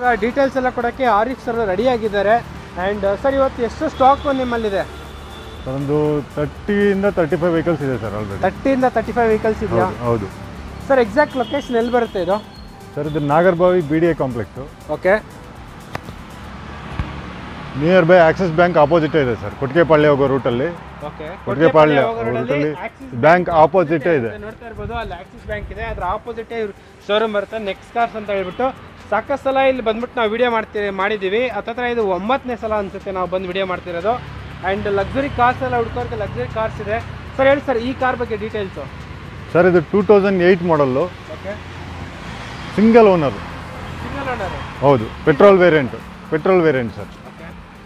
ಇವಾಗ ಡೀಟೇಲ್ಸ್ ಎಲ್ಲ ಕೊಡೋಕ್ಕೆ ಆರಿಫ್ ಸರ್ ರೆಡಿ ಆಗಿದ್ದಾರೆ ಆ್ಯಂಡ್ ಸರ್ ಇವತ್ತು ಎಷ್ಟು ಸ್ಟಾಕು ನಿಮ್ಮಲ್ಲಿದೆ ಸರ್ ಒಂದು ತರ್ಟಿಯಿಂದ ತರ್ಟಿ ಫೈವ್ ವೆಹಿಕಲ್ಸ್ ಇದೆ ಸರ್ ಆಲ್ರೆಡಿ ತರ್ಟಿಯಿಂದ ತರ್ಟಿ ಫೈವ್ ವೆಹಿಕಲ್ಸ್ ಇದೆಯಾ ಹೌದು ಹೌದು ಸರ್ ಎಕ್ಸಾಕ್ಟ್ ಲೊಕೇಶನ್ ಎಲ್ಲಿ ಬರುತ್ತೆ ಇದು ಸರ್ ಇದು Nagarbhavi B D A complex okay near by Axis bank opposite ಇದೆ ಸರ್ ಕೊಟ್ಟಿಗೆಪಾಳ್ಯ ಹೋಗೋ ರೂಟಲ್ಲಿ ಓಕೆ ಕೊಟ್ಟಿಗೆಪಾಳ್ಯ ರೂಟಲ್ಲಿ ಬ್ಯಾಂಕ್ ಆಪೋಸಿಟೇ ಇದೆ ನೋಡ್ತಾ ಇರ್ಬೋದು ಅಲ್ಲಿ ಆಕ್ಸಿಸ್ ಬ್ಯಾಂಕ್ ಇದೆ ಅದ್ರ ಆಪೋಸಿಟ್ ಶೋರೂಮ್ ಬರುತ್ತೆ ನೆಕ್ಸ್ಟ್ ಕಾರ್ಸ್ ಅಂತ ಹೇಳ್ಬಿಟ್ಟು ಸಾಕಷ್ಟು ಸಲ ಇಲ್ಲಿ ಬಂದ್ಬಿಟ್ಟು ನಾವು ವಿಡಿಯೋ ಮಾಡ್ತೀವಿ ಮಾಡಿದ್ದೀವಿ ಹತ್ತತ್ರ ಇದು ಒಂಬತ್ತನೇ ಸಲ ಅನ್ಸುತ್ತೆ ನಾವು ಬಂದು ವಿಡಿಯೋ ಮಾಡ್ತಿರೋದು ಆ್ಯಂಡ್ ಲಕ್ಸುರಿ ಕಾರ್ಸ್ ಎಲ್ಲ ಹುಡ್ಕೋರ್ಗೆ ಲಕ್ಸುರಿ ಕಾರ್ಸ್ ಇದೆ ಸರ್ ಹೇಳಿ ಸರ್ ಈ ಕಾರ್ ಬಗ್ಗೆ ಡೀಟೇಲ್ಸು ಸರ್ ಇದು two thousand eight model okay single owner single owner ಹೌದು petrol variant petrol variant sir okay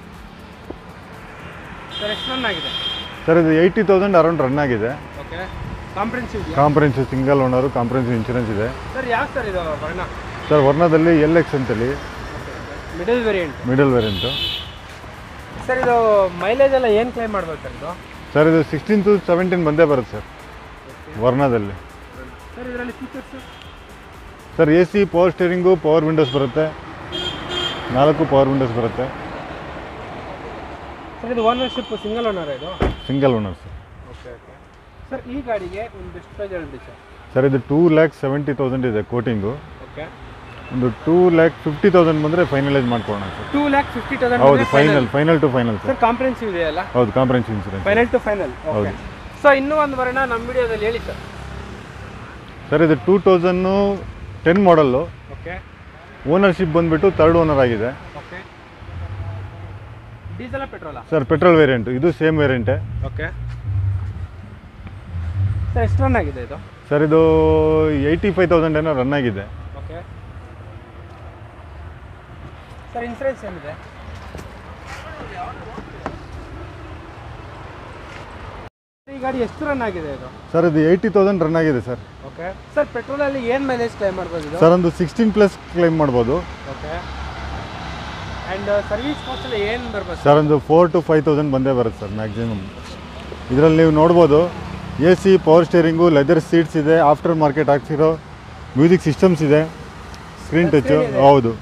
sir ಎಷ್ಟು ರನ್ ಆಗಿದೆ ಸರ್ ಇದು ಏಯ್ಟಿ ತೌಸಂಡ್ ಅರೌಂಡ್ ರನ್ ಆಗಿದೆ ಓಕೆ ಕಾಂಪ್ರೆನ್ಸಿವ್ ಇದೆಯಾ comprehensive single owner comprehensive insurance ಇದೆ sir ಯಾವ sir ಇದು Verna sir ವರ್ಣದಲ್ಲಿ ಎಲ್ ಎಕ್ಸ್ ಅಂತೇಳಿ middle variant middle variant sir ಇದು ಮೈಲೇಜ್ ಎಲ್ಲ ಏನು ಕ್ಲೈಮ್ ಮಾಡ್ಬೇಕು ಸರ್ ಇದು ಸರ್ ಇದು ಸಿಕ್ಸ್ಟೀನ್ ಟು ಸೆವೆಂಟೀನ್ ಬಂದೇ ಬರುತ್ತೆ ಸರ್ ವರ್ಣದಲ್ಲಿ ಸರ್ ಇದರಲ್ಲಿ features sir A C power steering power windows ಬರುತ್ತೆ ನಾಲ್ಕು ಪವರ್ ವಿಂಡೋಸ್ ಬರುತ್ತೆ ಸರ್ ಇದು ಓನರ್ಶಿಪ್ ಸಿಂಗಲ್ ಓನರ್ ಇದು single owner sir okay okay sir ಈ ಗಾಡಿಗೆ ಒಂದು ಬೆಸ್ಟ್ ಪ್ರೈಸ್ ಹೇಳ್ಬಿಡಿ ಸರ್ ಸರ್ ಇದು ಟೂ ಲ್ಯಾಕ್ ಸೆವೆಂಟಿ ತೌಸಂಡ್ ಇದೆ ಕೋಟಿಂಗು ಓಕೆ ಒಂದು ಟೂ ಲ್ಯಾಕ್ ಫಿಫ್ಟಿ ತೌಸಂಡ್ ಬಂದರೆ ಫೈನಲೈಸ್ ಮಾಡ್ಕೊಳ್ಳೋಣ sir two lakh fifty thousand ಹೌದು final final to final sir sir comprehensive ಇದೆಯಲ್ಲ ಹೌದು comprehensive insurance final to final okay ಹೌದು. ಸೊ ಇನ್ನೂ ಒಂದು ವರ್ಣ ನಮ್ಮ ವಿಡಿಯೋದಲ್ಲಿ ಹೇಳಿ ಸರ್ ಸರ್ ಇದು two thousand ten model okay ownership ಬಂದುಬಿಟ್ಟು ತರ್ಡ್ ಓನರ್ ಆಗಿದೆ ಓಕೆ ಡೀಸೆಲ್ ಪೆಟ್ರೋಲಾ ಸರ್ ಪೆಟ್ರೋಲ್ ವೇರಿಯಂಟು ಇದು ಸೇಮ್ ವೇರಿಯಂಟೇ ಓಕೆ ಸರ್ ಎಷ್ಟು ರನ್ ಆಗಿದೆ ಇದು ಸರ್ ಇದು ಏಯ್ಟಿ ಫೈವ್ ತೌಸಂಡ್ ಏನೋ ರನ್ ಆಗಿದೆ ಓಕೆ ಸರ್ ಇನ್ಸೂರೆನ್ಸ್ ಏನಿದೆ ಈ ಗಾಡಿ ಎಷ್ಟು ರನ್ ಆಗಿದೆ ಇದು ಸರ್ ಇದು ಏಯ್ಟಿ ತೌಸಂಡ್ ರನ್ ಆಗಿದೆ ಸರ್ ಓಕೆ ಸರ್ ಪೆಟ್ರೋಲಲ್ಲಿ ಏನು ಮೈಲೇಜ್ ಕ್ಲೈಮ್ ಮಾಡ್ಬೋದು ಇದು ಸರ್ ಒಂದು ಸಿಕ್ಸ್ಟೀನ್ ಪ್ಲಸ್ ಕ್ಲೈಮ್ ಮಾಡ್ಬೋದು ಓಕೆ ಆ್ಯಂಡ್ ಸರ್ವಿಸ್ ಕಾಸ್ಟಲ್ಲಿ ಏನು ಬರ್ಬೋದು ಸರ್ ಒಂದು ಫೋರ್ ಟು ಫೈವ್ ತೌಸಂಡ್ ಬಂದೇ ಬರುತ್ತೆ ಸರ್ ಮ್ಯಾಕ್ಸಿಮಮ್ ಇದರಲ್ಲಿ ನೀವು ನೋಡ್ಬೋದು A C power steering leather seats ಇದೆ ಆಫ್ಟರ್ ಮಾರ್ಕೆಟ್ ಹಾಕ್ಸಿರೋ ಮ್ಯೂಸಿಕ್ ಸಿಸ್ಟಮ್ಸ್ ಇದೆ ಸ್ಕ್ರೀನ್ ಟಚ್ಚು ಹೌದು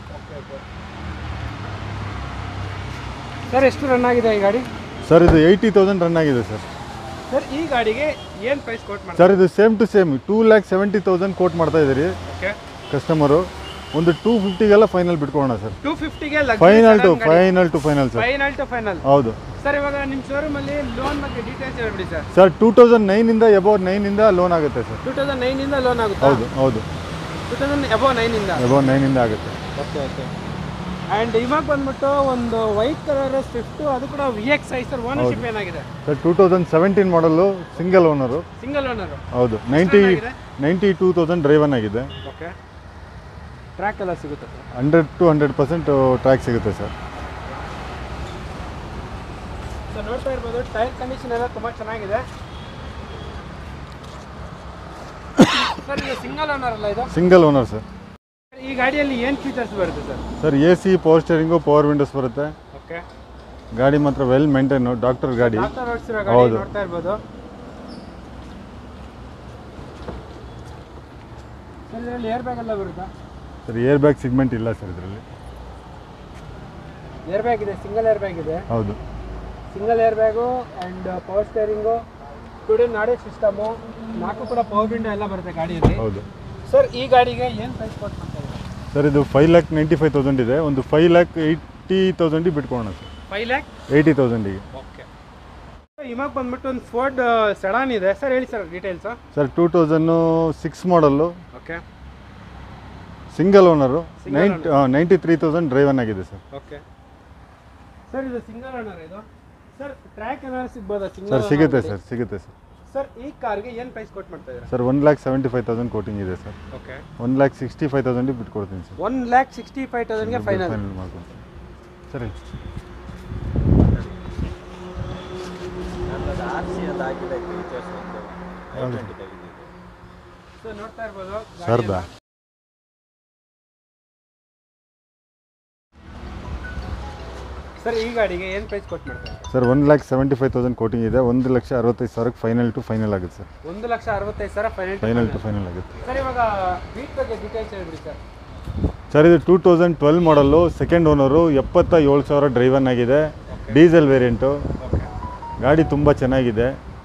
ಸರ್ ಎಷ್ಟು ರನ್ ಆಗಿದೆ ಈ ಗಾಡಿ ಸರ್ ಇದು ಏಯ್ಟಿ ತೌಸಂಡ್ ರನ್ ಆಗಿದೆ ಸರ್ ಸರ್ ಈ ಗಾಡಿಗೆ ಏನು ಪ್ರೈಸ್ ಕೋಟ್ ಮಾಡ್ತಾರೆ ಸರ್ ಇದು same to same two lakh seventy thousand quote ಮಾಡ್ತಾ ಇದ್ದೀರಿ ಓಕೆ ಕಸ್ಟಮರು ಒಂದು ಟೂ ಫಿಫ್ಟಿಗೆಲ್ಲ ಫೈನಲ್ ಬಿಟ್ಕೊಳ್ಳೋಣ ಸರ್ ಟೂ ಫಿಫ್ಟಿಗೆ final to final to final sir final to final ಹೌದು ಸರ್ ಇವಾಗ ನಿಮ್ಮ ಶೋರೂಮಲ್ಲಿ ಲೋನ್ ಬಗ್ಗೆ ಡೀಟೇಲ್ಸ್ ಹೇಳ್ಬಿಡಿ ಸರ್ ಸರ್ ಟೂ ತೌಸಂಡ್ ನೈನಿಂದ ಎಬೋ ನೈನಿಂದ ಲೋನ್ ಆಗುತ್ತೆ ಸರ್ ಟೂ ತೌಸಂಡ್ ನೈನಿಂದ ಲೋನ್ ಆಗುತ್ತಾ ಹೌದು ಹೌದು ಟೂ ತೌಸಂಡ್ ಎಬೋ ನೈನಿಂದ ಎಬೋ ನೈನಿಂದ ಆಗುತ್ತೆ ಓಕೆ ಓಕೆ ಆ್ಯಂಡ್ ಇವಾಗ ಬಂದ್ಬಿಟ್ಟು ಒಂದು ವೈಟ್ ಕಲರ್ ಸ್ವಿಫ್ಟು ಅದು ಕೂಡ V X I sir ownership ಏನಾಗಿದೆ sir two thousand seventeen model single owner single owner ಹೌದು ನೈಂಟಿ ಆಗಿದೆ? ನೈಂಟಿ ಟೂ ತೌಸಂಡ್ ಡ್ರೈವನ್ ಆಗಿದೆ ಓಕೆ ಟ್ರ್ಯಾಕ್ ಎಲ್ಲ ಸಿಗುತ್ತೆ sir hundred to hundred percent track ಸಿಗುತ್ತೆ ಸರ್ ಸೊ ನೋಡ್ತಾ ಇರ್ಬೋದು ಟೈರ್ ಕಂಡೀಷನ್ ಎಲ್ಲ ತುಂಬ ಚೆನ್ನಾಗಿದೆ ಸರ್ ಇದು ಸಿಂಗಲ್ ಓನರ್ ಅಲ್ಲ ಇದು ಸಿಂಗಲ್ ಓನರ್ ಸರ್ ಈ ಗಾಡಿಯಲ್ಲಿ ಏನು ಫೀಚರ್ಸ್ ಬರುತ್ತೆ sir sir A C power steering power windows ಬರುತ್ತೆ ಓಕೆ ಗಾಡಿ ಮಾತ್ರ ವೆಲ್ ಮೇಂಟೈನು ಡಾಕ್ಟರ್ ಗಾಡಿ ಡಾಕ್ಟರ್ ಓಡಿಸಿರೋ ಗಾಡಿ ಹೌದು. ನೋಡ್ತಾ ಇರ್ಬೋದು ಸರ್ ಇದರಲ್ಲಿ ಏರ್ ಬ್ಯಾಗ್ ಎಲ್ಲ ಬರುತ್ತಾ ಸರ್ ಏರ್ ಬ್ಯಾಗ್ ಸಿಗ್ಮೆಂಟ್ ಇಲ್ಲ ಸರ್ ಇದರಲ್ಲಿ ಏರ್ ಬ್ಯಾಗ್ ಇದೆ ಸಿಂಗಲ್ ಏರ್ ಬ್ಯಾಗ್ ಇದೆ ಹೌದು single air bag and power steering ಟುಡೇ ನಾಡೆ ಸಿಸ್ಟಮು ನಾಲ್ಕು ಕೂಡ ಪವರ್ ವಿಂಡೋ ಎಲ್ಲ ಬರುತ್ತೆ ಗಾಡಿಯಲ್ಲಿ ಹೌದು ಸರ್ ಈ ಗಾಡಿಗೆ ಏನು ಪ್ರೈಸ್ ಕೊಟ್ಟು ಮಾಡ್ತಾ ಇದ್ದಾರೆ ಸರ್ ಇದು five lakh ninety five thousand ಇದೆ ಒಂದು ಫೈವ್ ಲ್ಯಾಕ್ ಏಯ್ಟಿ ತೌಸಂಡಿಗೆ ಬಿಟ್ಕೊಳ್ಳೋಣ ಸರ್ ಫೈವ್ ಲ್ಯಾಕ್ ಏಯ್ಟಿ ತೌಸಂಡಿಗೆ ಓಕೆ ಇವಾಗ ಬಂದ್ಬಿಟ್ಟು ಒಂದು ಫೋರ್ಡ್ ಸೆಡಾನ್ ಇದೆ ಸರ್ ಹೇಳಿ sir details sir two thousand six model okay single owner Single ninety ninety three thousand driven ಆಗಿದೆ ಸರ್ ಓಕೆ ಸರ್ ಇದು ಸಿಂಗಲ್ ಓನರ್ ಇದು ಸರ್ ಟ್ರ್ಯಾಕ್ ಏನಾದ್ರು ಸಿಗ್ಬೋದಾ ಸರ್ ಸಿಂಗಲ್ ಸಿಗುತ್ತೆ ಸರ್ ಸಿಗುತ್ತೆ ಸರ್ ಸರ್ ಈ ಕಾರ್ಗೆ ಏನು ಪ್ರೈಸ್ ಕೊಟ್ಟು ಮಾಡ್ತಾ ಇದ್ದೀರಾ sir one lakh seventy five thousand quoting ಇದೆ sir okay one lakh sixty five ತೌಸಂಡಿಗೆ ಬಿಟ್ಕೊಡ್ತೀನಿ sir one lakh sixty five ತೌಸಂಡ್ಗೆ ಫೈನಲ್ ಫೈನಲ್ ಮಾಡ್ಕೊಂಡು ಸರಿ ಸೊ ನೋಡ್ತಾ ಇರ್ಬೋದು ಸರ್ದಾ ಸರ್ ಈ ಗಾಡಿಗೆ ಏನು ಪ್ರೈಸ್ ಕೊಟ್ಟು ಮಾಡ್ತಾ ಇದ್ದೀರಾ sir one lakh seventy five thousand quoting ಇದೆ ಒಂದು ಲಕ್ಷ ಅರವತ್ತೈದು ಸಾವಿರಕ್ಕೆ ಫೈನಲ್ ಟು ಫೈನಲ್ ಆಗುತ್ತೆ ಸರ್ ಒಂದು ಲಕ್ಷ ಅರವತ್ತೈದು ಸಾವಿರ ಫೈನಲ್ ಫೈನಲ್ ಟು ಫೈನಲ್ ಆಗುತ್ತೆ ಸರ್ ಇವಾಗ ಬೀಟ್ ಬಗ್ಗೆ ಡೀಟೇಲ್ಸ್ ಹೇಳ್ಬಿಡಿ ಸರ್ ಸರ್ ಇದು two thousand twelve model second owner ಎಪ್ಪತ್ತ ಏಳು ಸಾವಿರ ಡ್ರೈವನ್ ಆಗಿದೆ ಡೀಸೆಲ್ ವೇರಿಯಂಟು ಓಕೆ ಗಾಡಿ ತುಂಬ ಚೆನ್ನಾಗಿದೆ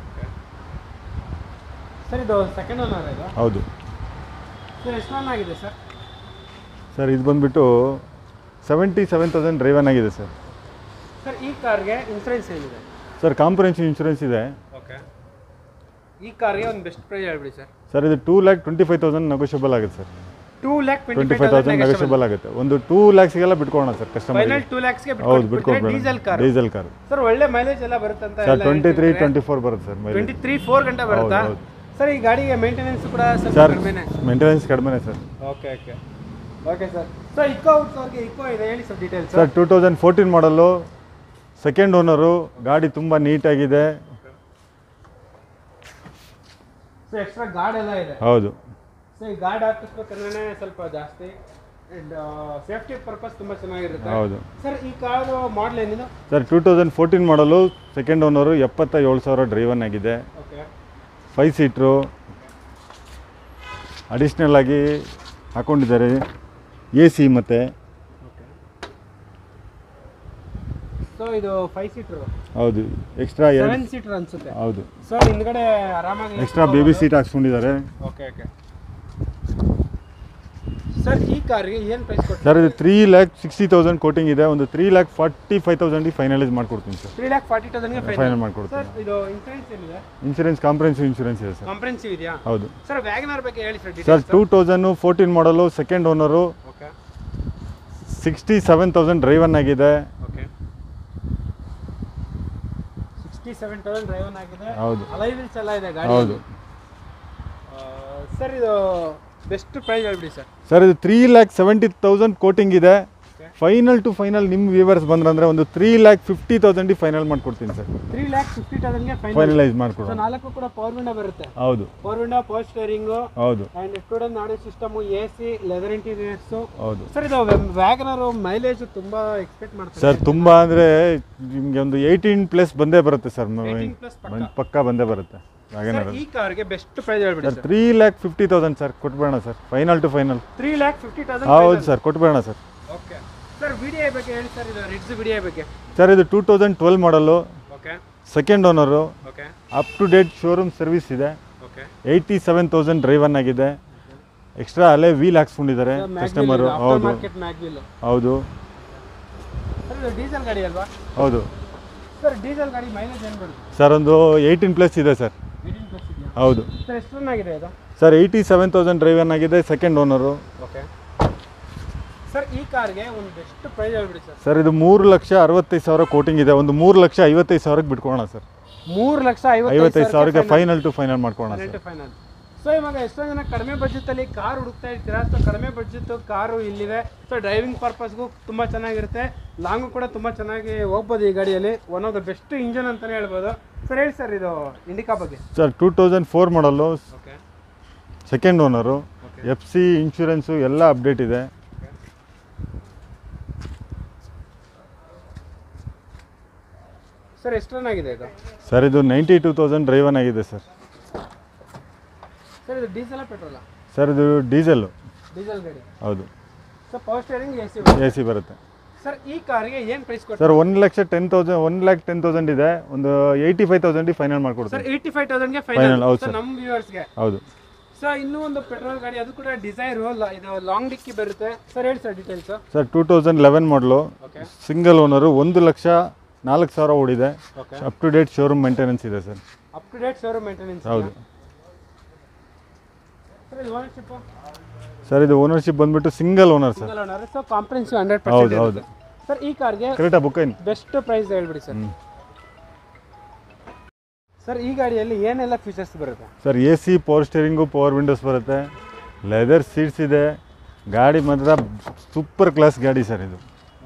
ಸರ್ ಇದು ಸೆಕೆಂಡ್ ಓನರ್ ಇದು ಹೌದು ಸರ್ ಎಷ್ಟು ರನ್ ಆಗಿದೆ ಸರ್ ಸರ್ ಇದು ಬಂದುಬಿಟ್ಟು ಸೆವೆಂಟಿ ಸೆವೆನ್ ತೌಸಂಡ್ ಡ್ರೈವನ್ ಆಗಿದೆ ಸರ್ ಸರ್ ಈ ಕಾರ್ಗೆ ಇನ್ಸೂರೆನ್ಸ್ ಏನಿದೆ ಸರ್ ಕಾಂಪ್ರಹೆನ್ಸಿವ್ ಇನ್ಶೂರೆನ್ಸ್ ಇದೆ ಓಕೆ ಈ ಕಾರ್ಗೆ ಒಂದು ಬೆಸ್ಟ್ ಪ್ರೈಸ್ ಹೇಳ್ಬಿಡಿ ಸರ್ ಸರ್ ಇದು two lakh twenty five thousand negotiable ಆಗುತ್ತೆ sir two lakh twenty five thousand negotiable ಆಗುತ್ತೆ ಒಂದು ಟೂ ಲ್ಯಾಕ್ಸ್ಗೆಲ್ಲ ಬಿಟ್ಕೊಳೋಣ ಸರ್ ಕಸ್ಟಮರ್ ಫೈನಲ್ ಟೂ ಲ್ಯಾಕ್ಸ್ಗೆ ಹೌದು ಬಿಟ್ಕೊಟ್ಬಿಟ್ರೆ ಬಿಟ್ಕೊಡ್ಬೇಡ diesel car diesel car sir ಒಳ್ಳೆ ಮೈಲೇಜ್ ಎಲ್ಲ ಬರುತ್ತೆ ಅಂತ sir twenty three twenty four ಬರುತ್ತೆ sir mileage twenty three four ಗಂಟೆ ಬರುತ್ತಾ ಹೌದು. ಸರ್ ಈ ಗಾಡಿಗೆ ಮೇಂಟೆನೆನ್ಸ್ ಕೂಡ ಸ್ವಲ್ಪ ಸರ್ ಕಡಿಮೆನೆ ಮೇಂಟೆನೆನ್ಸ್ ಕಡಿಮೆನೇ sir okay okay okay sir sir Eeco ಔಟ್ಸ್ ಅವ್ರಿಗೆ ಇಕೋ ಇದೆ ಹೇಳಿ sir details sir two thousand fourteen model second owner ಗಾಡಿ ತುಂಬ ನೀಟಾಗಿದೆ ಸೊ ಎಕ್ಸ್ಟ್ರಾ ಗಾರ್ಡ್ ಎಲ್ಲ ಇದೆ ಹೌದು ಸೊ ಈ ಗಾರ್ಡ್ ಹಾಕಿಸ್ಬೇಕಂದ್ರೆ ಸ್ವಲ್ಪ ಜಾಸ್ತಿ ಅಂಡ್ ಸೇಫ್ಟಿ ಪರ್ಪಸ್ ತುಂಬಾ ಚೆನ್ನಾಗಿರುತ್ತೆ ಹೌದು ಸರ್ ಈ ಕಾರ್ ಮಾಡಲ್ ಏನಿದೆ sir two thousand fourteen model second owner ಎಪ್ಪತ್ತ ಏಳು ಸಾವಿರ ಡ್ರೈವನ್ ಆಗಿದೆ ಓಕೆ ಫೈವ್ ಸೀಟ್ರು ಅಡಿಷ್ನಲ್ ಆಗಿ ಹಾಕೊಂಡಿದ್ದಾರೆ ಎ ಸಿ ಮತ್ತು ಓಕೆ ಸೊ ಇದು ಫೈವ್ ಸೀಟರ್ ಹೌದು ಎಕ್ಸ್ಟ್ರಾ ಎರಡು ಸೆವೆನ್ ಸೀಟರ್ ಅನ್ಸುತ್ತೆ ಹೌದು ಸೊ ಹಿಂದ್ಗಡೆ ಆರಾಮಾಗಿ ಎಕ್ಸ್ಟ್ರಾ ಬೇಬಿ ಸೀಟ್ ಹಾಕ್ಸ್ಕೊಂಡಿದ್ದಾರೆ ಓಕೆ ಓಕೆ ಸರ್ ಈ ಕಾರ್ಗೆ ಏನು ಪ್ರೈಸ್ ಕೊಡ್ತೀವಿ ಸರ್ ಇದು three lakh sixty thousand quoting ಇದೆ ಒಂದು ತ್ರೀ ಲ್ಯಾಕ್ ಫಾರ್ಟಿ ಫೈವ್ ತೌಸಂಡಿಗೆ ಫೈನಲೈಸ್ ಮಾಡ್ಕೊಡ್ತೀನಿ ಸರ್ ತ್ರೀ ಲ್ಯಾಕ್ ಫಾರ್ಟಿ ತೌಸಂಡ್ಗೆ ಫೈನಲ್ ಫೈನಲ್ ಮಾಡ್ಕೊಡ್ತೀನಿ ಸರ್ ಇದು ಇನ್ಸೂರೆನ್ಸ್ ಏನಿದೆ ಇನ್ಶೂರೆನ್ಸ್ ಕಾಂಪ್ರಹೆನ್ಸಿವ್ ಇನ್ಶೂರೆನ್ಸ್ ಇದೆ ಸರ್ ಕಾಂಪ್ರೆನ್ಸಿವ್ ಇದೆಯಾ ಹೌದು ಸರ್ ವ್ಯಾಗನರ್ ಬಗ್ಗೆ ಹೇಳಿ sir sir details two thousand fourteen model second owner okay sixty seven thousand driven ಆಗಿದೆ okay sixty seven thousand driven ಆಗಿದೆ ಹೌದು ಅಲೈವಿಲ್ಸ್ ಎಲ್ಲ ಇದೆ ಗಾಡಿ ಹೌದು ಸರ್ ಇದು ಬೆಸ್ಟ್ ಪ್ರೈಸ್ ಹೇಳ್ಬಿಡಿ ಸರ್ ಸರ್ ಇದು three lakh seventy thousand quoting ಇದೆ Okay. ಫೈನಲ್ ಟು ಫೈನಲ್ ನಿಮ್ಮ ವ್ಯೂವರ್ಸ್ ಬಂದ್ರಂದ್ರೆ ಒಂದು ತ್ರೀ ಲ್ಯಾಕ್ ಫಿಫ್ಟಿ ತೌಸಂಡಿಗೆ ಫೈನಲ್ ಮಾಡ್ಕೊಡ್ತೀನಿ ಸರ್ ತ್ರೀ ಲ್ಯಾಕ್ ಫಿಫ್ಟಿ ತೌಸಂಡ್ಗೆ ಫೈನಲ್ ಫೈನಲೈಸ್ ಸೊ ಮಾಡ್ಕೊಡೋಣ ನಾಲ್ಕು ಕೂಡ ಪವರ್ ವಿಂಡೋ ಬರುತ್ತೆ ಹೌದು ಪವರ್ ವಿಂಡೋ ಪವರ್ ಸ್ಟೇರಿಂಗು ಹೌದು ಆ್ಯಂಡ್ ಸ್ಟೂಡೆಂಟ್ ನಾಡಿ system A C leather interiors ಹೌದು ಸರ್ ಇದು ವ್ಯಾಗನರು ಮೈಲೇಜ್ ತುಂಬಾ ಎಕ್ಸ್ಪೆಕ್ಟ್ ಮಾಡ್ತಾರೆ ಸರ್ ತುಂಬ ಅಂದರೆ ನಿಮಗೆ ಒಂದು ಏಯ್ಟೀನ್ ಪ್ಲಸ್ ಬಂದೇ ಬರುತ್ತೆ ಸರ್ 18 plus ಪಕ್ಕ. ಪಕ್ಕ ಬಂದೇ ಬರುತ್ತೆ ಸರ್ ಹಾಗೇನಾರ ಈ ಕಾರ್ಗೆ ಬೆಸ್ಟ್ ಪ್ರೈಸ್ ಹೇಳ್ಬಿಡಿ sir sir three lakh fifty thousand sir ಕೊಟ್ಬೇಡ sir final to final three lakh fifty ಹೌದು ತೌಸಂಡ್ ಸರ್ ಕೊಟ್ಬೇಡ ಸರ್ ಓಕೆ ಸರ್ ವಿಡಿಯೋ ಬಗ್ಗೆ ಹೇಳಿ ಸರ್ ಇದು ರಿಡ್ಸ್ ವಿಡಿಯೋ ಬಗ್ಗೆ ಸರ್ ಇದು two thousand twelve model okay second owner okay up to date showroom service ಇದೆ okay eighty seven thousand driven ಆಗಿದೆ extra alloy wheel ಹಾಕ್ಸ್ಕೊಂಡಿದ್ದಾರೆ customer ಹೌದು ಮಾರ್ಕೆಟ್ ಮ್ಯಾಗ್ವಿಲ್ ಹೌದು ಸರ್ ಇದು ಡೀಸೆಲ್ ಗಾಡಿ ಅಲ್ವಾ ಹೌದು ಸರ್ ಡೀಸೆಲ್ ಗಾಡಿ ಮೈಲೇಜ್ ಏನು ಬರುತ್ತೆ ಸರ್ ಒಂದು ಏಯ್ಟೀನ್ ಪ್ಲಸ್ ಇದೆ ಸರ್ ಏಯ್ಟೀನ್ ಪ್ಲಸ್ ಇದೆಯಾ ಹೌದು ಸರ್ ಎಷ್ಟು ರನ್ ಆಗಿದೆ ಇದು sir eighty seven thousand driven ಆಗಿದೆ ಸೆಕೆಂಡ್ ಓನರು ಓಕೆ ಸರ್ ಈ ಕಾರ್ಗೆ ಒಂದು ಬೆಸ್ಟ್ ಪ್ರೈಸ್ ಹೇಳ್ಬಿಡಿ ಸರ್ ಸರ್ ಇದು ಮೂರು ಲಕ್ಷ ಅರವತ್ತೈದು ಸಾವಿರ ಕೋಟಿಂಗ್ ಇದೆ ಒಂದು ಮೂರು ಲಕ್ಷ ಐವತ್ತೈದು ಸಾವಿರಕ್ಕೆ ಬಿಟ್ಕೊಳ್ಳೋಣ ಸರ್ ಮೂರು ಲಕ್ಷ ಐವತ್ತೈದು ಸಾವಿರಕ್ಕೆ ಫೈನಲ್ ಟು ಫೈನಲ್ ಮಾಡ್ಕೊಳ್ಳೋಣ ಸರ್ ಫೈನಲ್ ಸೊ ಇವಾಗ ಎಷ್ಟೋ ಜನ ಕಡಿಮೆ ಬಜೆಟಲ್ಲಿ ಕಾರ್ ಹುಡುಕ್ತಾ ಇರ್ತೀರಾ ಸೊ ಕಡಿಮೆ ಬಜೆಟ್ ಕಾರು ಇಲ್ಲಿದೆ ಸೊ ಡ್ರೈವಿಂಗ್ ಪರ್ಪಸ್ಗೂ ತುಂಬ ಚೆನ್ನಾಗಿರುತ್ತೆ ಲಾಂಗು ಕೂಡ ತುಂಬ ಚೆನ್ನಾಗಿ ಹೋಗ್ಬೋದು ಈ ಗಾಡಿಯಲ್ಲಿ one of the best engine ಅಂತಲೇ ಹೇಳ್ಬೋದು ಸರ್ ಹೇಳಿ ಸರ್ ಇದು ಇಂಡಿಕಾ ಬಗ್ಗೆ sir two thousand four model okay second owner Okay. F C insurance ಎಲ್ಲ ಅಪ್ಡೇಟ್ ಇದೆ ಸರ್ ಎಷ್ಟು ರನ್ ಆಗಿದೆ ಇದು ಸರ್ ಇದು ನೈಂಟಿ ಟೂ ತೌಸಂಡ್ ಡ್ರೈವನ್ ಆಗಿದೆ ಸರ್ ಸರ್ ಇದು ಡೀಸೆಲ್ ಪೆಟ್ರೋಲ ಸರ್ ಇದು ಡೀಸೆಲ್ಲು ಡೀಸೆಲ್ ಗಾಡಿ ಹೌದು so power steering A C A C ಬರುತ್ತೆ ಸರ್ ಈ ಕಾರ್ಗೆ ಏನು ಪ್ರೈಸ್ ಕೊಡ್ತಾರೆ ಸರ್ ಒನ್ ಲಕ್ಷ ten thousand one lakh ten thousand ಇದೆ ಒಂದು ಏಯ್ಟಿ ಫೈವ್ ತೌಸಂಡಿಗೆ ಫೈನಲ್ ಸರ್ ಮಾಡ್ಕೊಡ್ತೀನಿ ಏಯ್ಟಿ ಫೈವ್ ತೌಸಂಡ್ಗೆ Final, ಫೈನಲ್ ಹೌದು ಸರ್ sir. ನಮ್ಮ ವ್ಯೂವರ್ಸ್ಗೆ ಹೌದು ಸೊ ಇನ್ನೂ ಒಂದು ಪೆಟ್ರೋಲ್ ಗಾಡಿ ಅದು ಕೂಡ ಡಿಸೈರು ಇದು ಲಾಂಗ್ ಡಿಕ್ಕಿ ಬರುತ್ತೆ ಸರ್ ಹೇಳಿ sir details sir two thousand eleven model okay single owner ಒಂದು ಲಕ್ಷ ನಾಲ್ಕು ಸಾವಿರ ಓಡಿದೆ okay up to date showroom maintenance ಇದೆ sir up to date showroom maintenance ಹೌದು ಸರ್ ಇದು ಓನರ್ಶಿಪ್ ಸರ್ ಇದು ಓನರ್ಶಿಪ್ ಬಂದ್ಬಿಟ್ಟು single owner sir single owner so comprehensive hundred ಹೌದು ಪರ್ಸೆಂಟ್ ಹೌದು ಸರ್ ಈ ಕಾರ್ಗೆ ಕರೆಕ್ಟಾ ಬುಕ್ ಏನು ಬೆಸ್ಟ್ ಪ್ರೈಸ್ ಹೇಳ್ಬಿಡಿ ಸರ್ ಸರ್ ಈ ಗಾಡಿಯಲ್ಲಿ ಏನೆಲ್ಲ ಫೀಚರ್ಸ್ ಬರುತ್ತೆ sir A C power steering power windows ಬರುತ್ತೆ ಲೆದರ್ ಸೀಟ್ಸ್ ಇದೆ ಗಾಡಿ ಮಾತ್ರ ಸೂಪರ್ ಕ್ಲಾಸ್ ಗಾಡಿ ಸರ್ ಇದು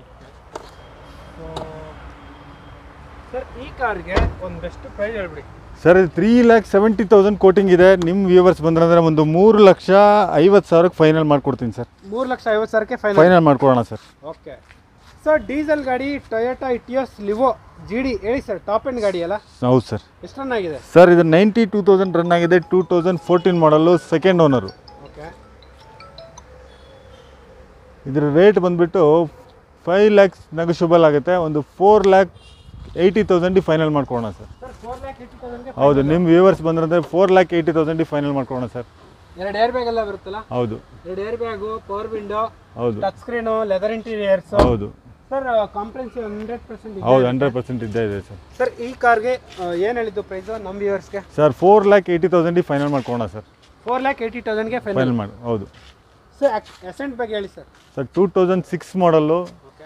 ಸರ್ ಈ ಕಾರ್ಗೆ ಒಂದು ಬೆಸ್ಟ್ ಪ್ರೈಸ್ ಹೇಳ್ಬಿಡಿ ಸರ್ ಇದು three lakh seventy thousand quoting ಇದೆ ನಿಮ್ಮ ವ್ಯೂವರ್ಸ್ ಬಂದ್ರಂದ್ರೆ ಒಂದು ಮೂರು ಲಕ್ಷ ಐವತ್ತು ಸಾವಿರಕ್ಕೆ ಫೈನಲ್ ಮಾಡ್ಕೊಡ್ತೀನಿ ಸರ್ ಮೂರು ಲಕ್ಷ ಐವತ್ತು ಸಾವಿರಕ್ಕೆ ಫೈನಲ್ ಫೈನಲ್ ಮಾಡ್ಕೊಡೋಣ ಸರ್ ಓಕೆ ಸರ್ ಡೀಸೆಲ್ ಗಾಡಿ Toyota Etios Liva G D ಹೇಳಿ ಸರ್ ಟಾಪ್ ಎಂಡ್ ಗಾಡಿ ಅಲ್ಲ ಹೌದು ಸರ್ ಎಷ್ಟು ರನ್ ಆಗಿದೆ ಸರ್ ಇದು ನೈಂಟಿ ಟೂ ತೌಸಂಡ್ ರನ್ ಆಗಿದೆ two thousand fourteen model second owner okay ಇದ್ರ ರೇಟ್ ಬಂದುಬಿಟ್ಟು ಫೈವ್ ಲ್ಯಾಕ್ಸ್ ನೆಗೋಷಿಯಬಲ್ ಆಗುತ್ತೆ ಒಂದು ಫೋರ್ ಲ್ಯಾಕ್ ಏಯ್ಟಿ ತೌಸಂಡಿಗೆ ಫೈನಲ್ ಮಾಡ್ಕೊಳ್ಳೋಣ sir sir four lakh eighty ತೌಸಂಡ್ಗೆ ಹೌದು ನಿಮ್ಮ ವ್ಯೂವರ್ಸ್ ಬಂದ್ರಂದ್ರೆ ಫೋರ್ ಲ್ಯಾಕ್ ಏಯ್ಟಿ ತೌಸಂಡಿಗೆ ಫೈನಲ್ ಮಾಡ್ಕೊಳ್ಳೋಣ ಸರ್ ಎರಡು ಏರ್ ಬ್ಯಾಗ್ ಎಲ್ಲ ಬರುತ್ತಲ್ಲ ಹೌದು ಎರಡು ಏರ್ ಬ್ಯಾಗು ಪವರ್ ವಿಂಡೋ ಹೌದು ಟಚ್ ಸ್ಕ್ರೀನು ಲೆದರ್ ಇಂಟೀರಿಯರ್ಸ್ ಹೌದು ಸರ್ ಕಾಂಪ್ರೆನ್ಸಿವ್ ಹಂಡ್ರೆಡ್ ಪರ್ಸೆಂಟ್ ಹೌದು ಹಂಡ್ರೆಡ್ ಪರ್ಸೆಂಟ್ ಇದ್ದೇ ಇದೆ ಸರ್ ಸರ್ ಈ ಕಾರ್ಗೆ ಏನು ಹೇಳಿದ್ದು ಪ್ರೈಸು ನಮ್ಮ ವ್ಯೂವರ್ಸ್ಗೆ ಸರ್ ಫೋರ್ ಲ್ಯಾಕ್ ಏಯ್ಟಿ ತೌಸಂಡಿಗೆ ಫೈನಲ್ ಮಾಡ್ಕೊಳ್ಳೋಣ ಸರ್ ಫೋರ್ ಲ್ಯಾಕ್ ಏಯ್ಟಿ ತೌಸಂಡ್ಗೆ ಫೈನಲ್ ಫೈನಲ್ ಮಾಡಿ ಹೌದು ಸರ್ ಎಸೆಂಟ್ ಬಗ್ಗೆ ಹೇಳಿ sir sir two thousand six model okay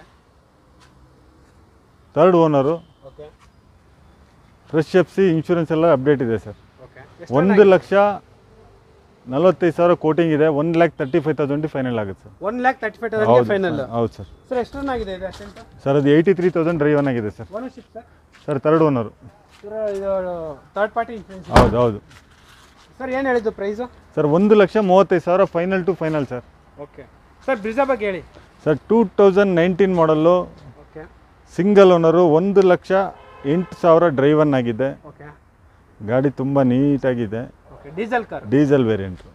third owner okay fresh F C insurance ಎಲ್ಲ ಅಪ್ಡೇಟ್ ಇದೆ ಸರ್ ಓಕೆ ಒಂದು ಲಕ್ಷ ನಲವತ್ತೈದು ಸಾವಿರ ಕೋಟಿಂಗ್ ಇದೆ one lakh thirty five thousand final ಆಗುತ್ತೆ sir one lakh thirty five ತೌಸಂಡ್ಗೆ ಹೌದು ಫೈನಲ್ ಹೌದು ಸರ್ ಸರ್ ಎಷ್ಟು ರನ್ ಆಗಿದೆ ಇದು ಅಸೆಂಟ್ ಸರ್ ಅದು ಏಯ್ಟಿ ತ್ರೀ ತೌಸಂಡ್ ಡ್ರೈವನ್ ಆಗಿದೆ sir ownership sir sir third owner sir ಇದು ಥರ್ಡ್ ಪಾರ್ಟಿ ಇನ್ಶೂರೆನ್ಸ್ ಹೌದು ಹೌದು ಸರ್ ಏನು ಹೇಳಿದ್ದು ಪ್ರೈಸು ಸರ್ ಒಂದು ಲಕ್ಷ ಮೂವತ್ತೈದು ಸಾವಿರ final to final sir okay sir Brezza ಬಗ್ಗೆ ಹೇಳಿ sir two thousand nineteen model okay single owner ಒಂದು ಲಕ್ಷ ಎಂಟು ಸಾವಿರ ಡ್ರೈವನ್ ಆಗಿದೆ ಓಕೆ ಗಾಡಿ ತುಂಬ ನೀಟಾಗಿದೆ okay diesel car diesel variant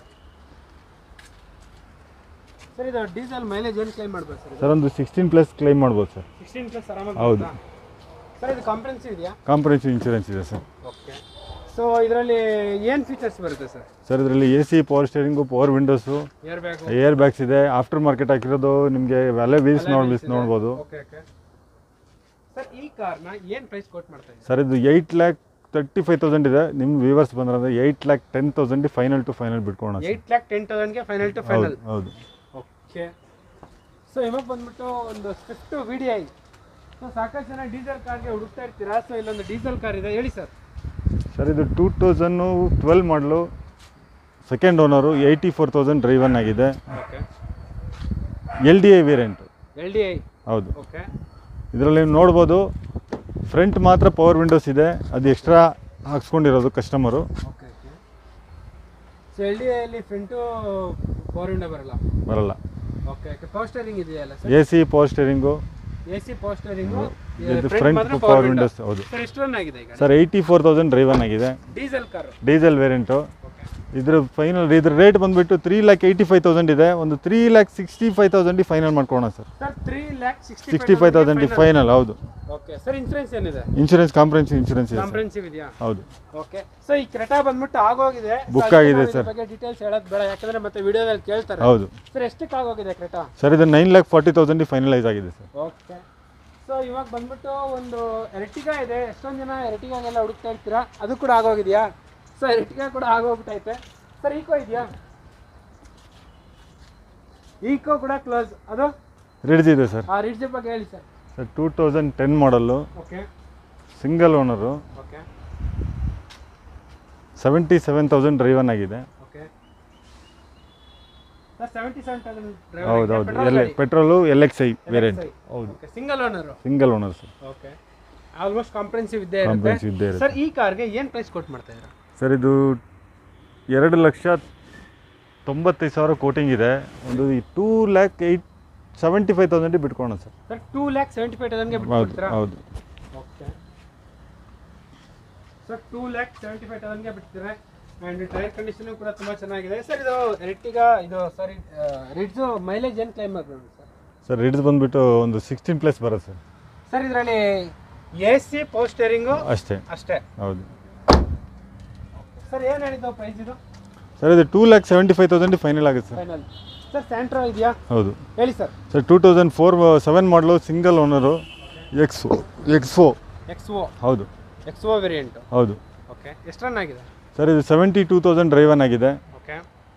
sir ಇದು ಡೀಸೆಲ್ ಮೈಲೇಜ್ ಏನು ಕ್ಲೈಮ್ ಮಾಡ್ಬೋದು ಸರ್ ಸರ್ ಒಂದು ಸಿಕ್ಸ್ಟೀನ್ ಪ್ಲಸ್ ಕ್ಲೈಮ್ ಮಾಡ್ಬೋದು ಸರ್ ಸಿಕ್ಸ್ಟೀನ್ ಪ್ಲಸ್ ಆರಾಮಾಗಿ ಹೌದು. ಬರುತ್ತಾ? ಸರ್ ಇದು ಕಾಂಪ್ರೆನ್ಸಿವ್ ಇದೆಯಾ ಕಾಂಪ್ರಹೆನ್ಸಿವ್ ಇನ್ಶೂರೆನ್ಸ್ ಇದೆ ಸರ್ ಓಕೆ ಸೊ ಇದರಲ್ಲಿ ಏನು ಫೀಚರ್ಸ್ ಬರುತ್ತೆ ಸರ್ ಸರ್ ಇದರಲ್ಲಿ A C power steering power windows air bag air bags ಇದೆ ಆಫ್ಟರ್ ಮಾರ್ಕೆಟ್ ಹಾಕಿರೋದು ನಿಮಗೆ ವ್ಯಾಲೆ ವೀಲ್ಸ್ ನೋಡಿ ನೋಡ್ಬೋದು ಓಕೆ ಓಕೆ ಸರ್ ಈ ಕಾರ್ನ ಏನು ಪ್ರೈಸ್ ಕೊಟ್ ಮಾಡ್ತಾ ಇದ್ದೀರಾ ಸರ್ ಇದು eight lakh thirty five thousand ಇದೆ ನಿಮ್ಮ ವ್ಯೂವರ್ಸ್ ಬಂದ್ರೆ eight lakh ten thousand final to final ಬಿಟ್ಕೊಳ್ಳೋಣ ಸರ್ ಏಯ್ಟ್ ಲ್ಯಾಕ್ ಟೆನ್ ತೌಸಂಡ್ಗೆ ಫೈನಲ್ ಟು ಹೌದು ಫೈನಲ್ ಹೌದು ಓಕೆ ಸೊ ಇವಾಗ ಬಂದ್ಬಿಟ್ಟು ಒಂದು Swift V D I so ಸಾಕಷ್ಟು ಜನ ಡೀಸೆಲ್ ಕಾರ್ಗೆ ಹುಡುಕ್ತಾ ಇರ್ತೀರಾ ಸೊ ಇಲ್ಲೊಂದು ಡೀಸೆಲ್ ಕಾರ್ ಇದೆ ಹೇಳಿ ಸರ್ ಸರ್ ಇದು two thousand twelve model second owner eighty four thousand driven ಆಗಿದೆ okay L D I variant L D I ಹೌದು ಓಕೆ ಇದರಲ್ಲಿ ನೀವು ನೋಡ್ಬೋದು ಫ್ರಂಟ್ ಮಾತ್ರ ಪವರ್ ವಿಂಡೋಸ್ ಇದೆ ಅದು ಎಕ್ಸ್ಟ್ರಾ ಹಾಕ್ಸ್ಕೊಂಡಿರೋದು customer okay okay so L D ಐಲಿ ಫ್ರಂಟು ಪವರ್ ವಿಂಡೋ ಬರಲ್ಲ ಬರಲ್ಲ ಓಕೆ ಓಕೆ ಪವರ್ ಸ್ಟೇರಿಂಗ್ ಇದೆಯಲ್ಲ sir A C power steering A C power steering ಇದು ಫ್ರಂಟ್ ಪವರ್ ವಿಂಡೋಸ್ ಹೌದು ಸರ್ ಎಷ್ಟು ರನ್ ಆಗಿದೆ ಈಗ sir eighty four thousand driven ಆಗಿದೆ diesel car diesel variant okay ಇದ್ರ ಫೈನಲ್ ಇದ್ರ ರೇಟ್ ಬಂದುಬಿಟ್ಟು three lakh eighty five thousand ಇದೆ ಒಂದು ತ್ರೀ ಲ್ಯಾಕ್ ಸಿಕ್ಸ್ಟಿ ಫೈವ್ ತೌಸಂಡಿಗೆ ಫೈನಲ್ ಮಾಡ್ಕೊಳ್ಳೋಣ sir sir three lakh sixty sixty five ತೌಸಂಡಿಗೆ ಫೈನಲ್ ಹೌದು ಓಕೆ ಸರ್ ಇನ್ಸೂರೆನ್ಸ್ ಏನಿದೆ ಇನ್ಶೂರೆನ್ಸ್ ಕಾಂಪ್ರಹೆನ್ಸಿವ್ ಇನ್ಶೂರೆನ್ಸ್ ಇದೆ ಸರ್ ಕಾಂಪ್ರೆನ್ಸಿವ್ ಇದೆಯಾ ಹೌದು ಓಕೆ ಸೊ ಈ ಕ್ರೆಟಾ ಬಂದ್ಬಿಟ್ಟು ಆಗೋಗಿದೆ So Book ಅದಕ್ಕೆ ಆಗಿದೆ ನಾವು ಇದ್ರ sir. ಬಗ್ಗೆ ಡೀಟೇಲ್ಸ್ ಹೇಳೋದು ಬೇಡ ಯಾಕಂದ್ರೆ ಮತ್ತೆ ವಿಡಿಯೋದಲ್ಲಿ ಕೇಳ್ತಾರೆ ಹೌದು ಸರ್ ಎಷ್ಟಕ್ಕೆ ಆಗೋಗಿದೆ ಕ್ರೆಟಾ ಸರ್ ಇದು ನೈನ್ ಲ್ಯಾಕ್ ಫಾರ್ಟಿ ತೌಸಂಡಿಗೆ ಫೈನಲೈಸ್ ಆಗಿದೆ ಸರ್ ಓಕೆ ಸೊ ಇವಾಗ ಬಂದ್ಬಿಟ್ಟು ಒಂದು ಎರ್ಟಿಗಾ ಇದೆ ಎಷ್ಟೊಂದು ಜನ ಎರ್ಟಿಗಾಗೆಲ್ಲ ಹುಡುಕ್ತಾ ಇರ್ತೀರಾ ಅದು ಕೂಡ ಆಗೋಗಿದೆಯಾ ಸೊ ಎರ್ಟಿಗಾ ಕೂಡ ಆಗೋಗ್ಬಿಟ್ಟೈತೆ ಸರ್ ಈಕೋ ಇದೆಯಾ ಈಕೋ ಕೂಡ ಕ್ಲೋಸ್ ಅದು ರಿಡ್ಜ್ ಇದೆ ಸರ್ ಆ ರಿಡ್ಜ್ ಬಗ್ಗೆ ಹೇಳಿ sir sir two thousand ten model okay single owner okay seventy seven thousand driven ಆಗಿದೆ okay sir seventy seven thousand ಹೌದು ಹೌದು L petrol L X I variant ಹೌದು okay single owner single owner sir okay almost comprehensive ಇದ್ದೇ ಇರುತ್ತೆ comprehensive ಇದ್ದೇ ಇರುತ್ತೆ sir ಈ ಕಾರ್ಗೆ ಏನು ಪ್ರೈಸ್ ಕೊಟ್ಟು ಮಾಡ್ತಾ ಇದ್ದೀರಾ ಸರ್ ಇದು ಎರಡು ಲಕ್ಷ ತೊಂಬತ್ತೈದು ಸಾವಿರ ಕೋಟಿಂಗ್ ಇದೆ ಒಂದು two lakh eight seventy five ತೌಸಂಡಿಗೆ ಬಿಟ್ಕೊಳ್ಳೋಣ sir sir two lakh seventy five ತೌಸಂಡ್ಗೆ ಹೌದು ಬಿಟ್ಬಿಡ್ತೀರಾ ಹೌದು okay sir two lakh seventy five ತೌಸಂಡ್ಗೆ ಬಿಡ್ತೀರಾ ಆ್ಯಂಡ್ ಟೈರ್ ಕಂಡೀಷನ್ ಕೂಡ ತುಂಬ ಚೆನ್ನಾಗಿದೆ ಸರ್ ಇದು ಎರ್ಟಿಗಾ ಇದು ಸಾರಿ ರಿಡ್ಜು ಮೈಲೇಜ್ ಏನು ಕ್ಲೈಮ್ ಮಾಡ್ಬೋದು ಸರ್ ಸರ್ ರಿಡ್ಸ್ ಬಂದುಬಿಟ್ಟು ಒಂದು ಸಿಕ್ಸ್ಟೀನ್ ಪ್ಲಸ್ ಬರುತ್ತೆ ಸರ್ ಸರ್ ಇದರಲ್ಲಿ ಎ ಸಿ ಪವರ್ ಸ್ಟೇರಿಂಗು ಅಷ್ಟೇ ಅಷ್ಟೇ ಹೌದು ಸರ್ ಏನು ಹೇಳಿದ್ದು ಪ್ರೈಸ್ ಇದು ಸರ್ ಇದು two lakh seventy five thousand final ಆಗುತ್ತೆ ಸರ್ ಫೈನಲ್ ಸರ್ ಸ್ಯಾಂಟ್ರೋ ಇದೆಯಾ ಹೌದು ಹೇಳಿ sir sir two thousand four seven model single owner X ಎಕ್ಸ್ಫೋ ಎಕ್ಸ್ ಓ ಹೌದು ಎಕ್ಸ್ ಓ ವೇರಿಯಂಟು ಹೌದು ಓಕೆ ಎಷ್ಟು ರನ್ ಆಗಿದೆ ಸರ್ ಇದು ಸೆವೆಂಟಿ ಟೂ ತೌಸಂಡ್ ಡ್ರೈವನ್ ಆಗಿದೆ ಓಕೆ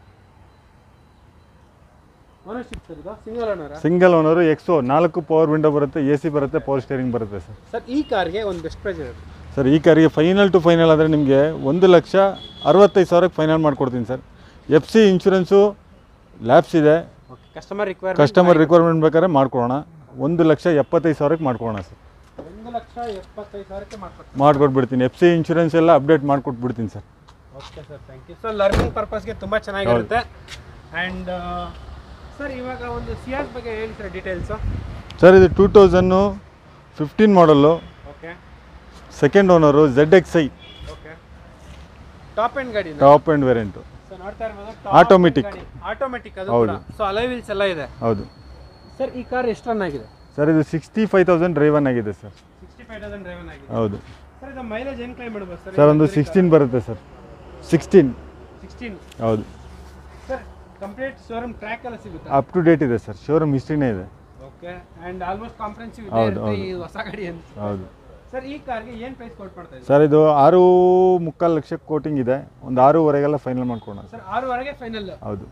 ಓನರ್ಶಿಪ್ ಸರ್ ಇದು ಸಿಂಗಲ್ ಓನರಾ ಸಿಂಗಲ್ ಓನರು ಎಕ್ಸೋ ನಾಲ್ಕು ಪವರ್ ವಿಂಡೋ ಬರುತ್ತೆ ಎ ಸಿ ಬರುತ್ತೆ ಪವರ್ ಸ್ಟೇರಿಂಗ್ ಬರುತ್ತೆ ಸರ್ ಸರ್ ಈ ಕಾರ್ಗೆ ಒಂದು ಬೆಸ್ಟ್ ಪ್ರೈಸ್ ಇರುತ್ತೆ ಸರ್ ಈ ಕಾರಿಗೆ ಫೈನಲ್ ಟು ಫೈನಲ್ ಆದರೆ ನಿಮಗೆ ಒಂದು ಲಕ್ಷ ಅರವತ್ತೈದು ಸಾವಿರಕ್ಕೆ ಫೈನಲ್ ಮಾಡಿಕೊಡ್ತೀನಿ sir F C insurance lapse ಇದೆ okay customer require customer requirement ಬೇಕಾದ್ರೆ ಮಾಡ್ಕೊಡೋಣ ಒಂದು ಲಕ್ಷ ಎಪ್ಪತ್ತೈದು ಸಾವಿರಕ್ಕೆ ಮಾಡ್ಕೊಡೋಣ ಸರ್ ಒಂದು ಲಕ್ಷ ಎಪ್ಪತ್ತೈದು ಸಾವಿರಕ್ಕೆ ಮಾಡ್ಕೊಡ್ತೀನಿ ಮಾಡಿಕೊಟ್ಬಿಡ್ತೀನಿ ಎಫ್ ಸಿ ಇನ್ಶೂರೆನ್ಸ್ ಎಲ್ಲ ಅಪ್ಡೇಟ್ ಮಾಡಿಕೊಟ್ಬಿಡ್ತೀನಿ sir okay sir thank you so learning ಪರ್ಪಸ್ಗೆ ತುಂಬ ಚೆನ್ನಾಗಿರುತ್ತೆ ಆ್ಯಂಡ್ ಸರ್ ಇವಾಗ ಒಂದು ಸಿಯಾಸ್ ಬಗ್ಗೆ ಹೇಳಿ ಸರ್ ಡೀಟೇಲ್ಸು ಸರ್ ಇದು two thousand fifteen model okay second owner Z X I okay top and ಗಾಡಿ ಟಾಪ್ ಆ್ಯಂಡ್ ವೇರಿಯಂಟು ಸೊ ನೋಡ್ತಾ ಇರ್ಬೋದು Automatic. ಆಟೋಮೆಟಿಕ್ ಅದು ಹೌದು. ಸೊ ಅಲೈ ವೀಲ್ಸ್ ಎಲ್ಲ ಇದೆ ಹೌದು ಸರ್ ಈ ಕಾರ್ ಎಷ್ಟು ರನ್ ಆಗಿದೆ ಸರ್ ಇದು ಸಿಕ್ಸ್ಟಿ ಫೈವ್ ತೌಸಂಡ್ ಡ್ರೈವನ್ ಆಗಿದೆ sir sixty five thousand driven ಆಗಿದೆ ಹೌದು ಸರ್ ಇದು ಮೈಲೇಜ್ ಏನು ಕ್ಲೈಮ್ ಮಾಡ್ಬೋದು ಸರ್ ಸರ್ ಒಂದು ಸಿಕ್ಸ್ಟೀನ್ ಬರುತ್ತೆ ಸರ್ ಸಿಕ್ಸ್ಟೀನ್ ಸಿಕ್ಸ್ಟೀನ್ ಹೌದು ಸರ್ ಕಂಪ್ಲೀಟ್ ಶೋರೂಮ್ ಟ್ರ್ಯಾಕ್ ಎಲ್ಲ ಸಿಗುತ್ತೆ ಅಪ್ ಟು ಡೇಟ್ ಇದೆ ಸರ್ ಶೋರೂಮ್ ಹಿಸ್ಟ್ರಿನೇ ಇದೆ ಓಕೆ ಆ್ಯಂಡ್ ಆಲ್ಮೋಸ್ಟ್ ಕಾಂಪ್ರೆನ್ಸಿವ್ ಇದೆ ಹೌದು, ಇರುತ್ತೆ ಹೌದು. ಈ ಹೊಸ ಗಾಡಿ ಅಂತ ಹೌದು ಸರ್ ಈ ಕಾರ್ಗೆ ಏನು ಪ್ರೈಸ್ ಕೊಟ್ಟು ಮಾಡ್ತಾ ಇದ್ದೀವಿ ಸರ್ ಇದು ಆರು ಮುಕ್ಕಾಲು ಲಕ್ಷ ಕೋಟಿಂಗ್ ಇದೆ ಒಂದು ಆರೂವರೆಗೆಲ್ಲ ಫೈನಲ್ ಮಾಡ್ಕೊಳೋಣ ಸರ್ ಆರೂವರೆಗೆ ಫೈನಲ್ ಹೌದು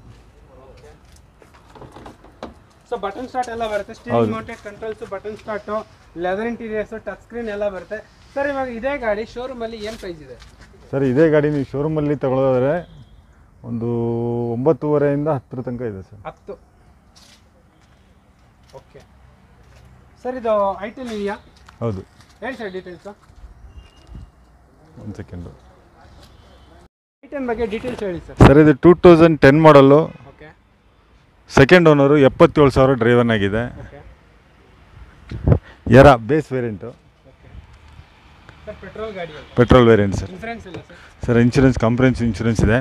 ಸೊ ಬಟನ್ ಸ್ಟಾರ್ಟ್ ಎಲ್ಲ ಬರುತ್ತೆ steering mounted controls button start leather interiors touch screen ಎಲ್ಲ ಬರುತ್ತೆ ಸರ್ ಇವಾಗ ಇದೇ ಗಾಡಿ ಶೋರೂಮಲ್ಲಿ ಏನು ಪ್ರೈಸ್ ಇದೆ ಸರ್ ಇದೇ ಗಾಡಿ ನೀವು ಶೋರೂಮಲ್ಲಿ ತಗೊಳ್ಳೋದಾದ್ರೆ ಒಂದು ಒಂಬತ್ತೂವರೆಯಿಂದ ಹತ್ತರ ತನಕ ಇದೆ ಸರ್ ಹತ್ತು ಓಕೆ ಸರ್ ಇದು ಐಟಲ್ ಇದೆಯಾ ಹೌದು ಹೇಳಿ ಸರ್ ಡೀಟೇಲ್ಸು ಒಂದು ಸೆಕೆಂಡು ಐಟನ್ ಬಗ್ಗೆ ಡೀಟೇಲ್ಸ್ ಹೇಳಿ ಸರ್ ಸರ್ ಇದು two thousand ten model okay second owner ಎಪ್ಪತ್ತೇಳು ಸಾವಿರ ಡ್ರೈವನ್ ಆಗಿದೆ okay Era base variant okay sir petrol ಗಾಡಿ ಅಲ್ಲ ಪೆಟ್ರೋಲ್ ವೇರಿಯಂಟ್ ಸರ್ ಇನ್ಸೂರೆನ್ಸ್ ಇಲ್ಲ sir sir insurance comprehensive insurance ಇದೆ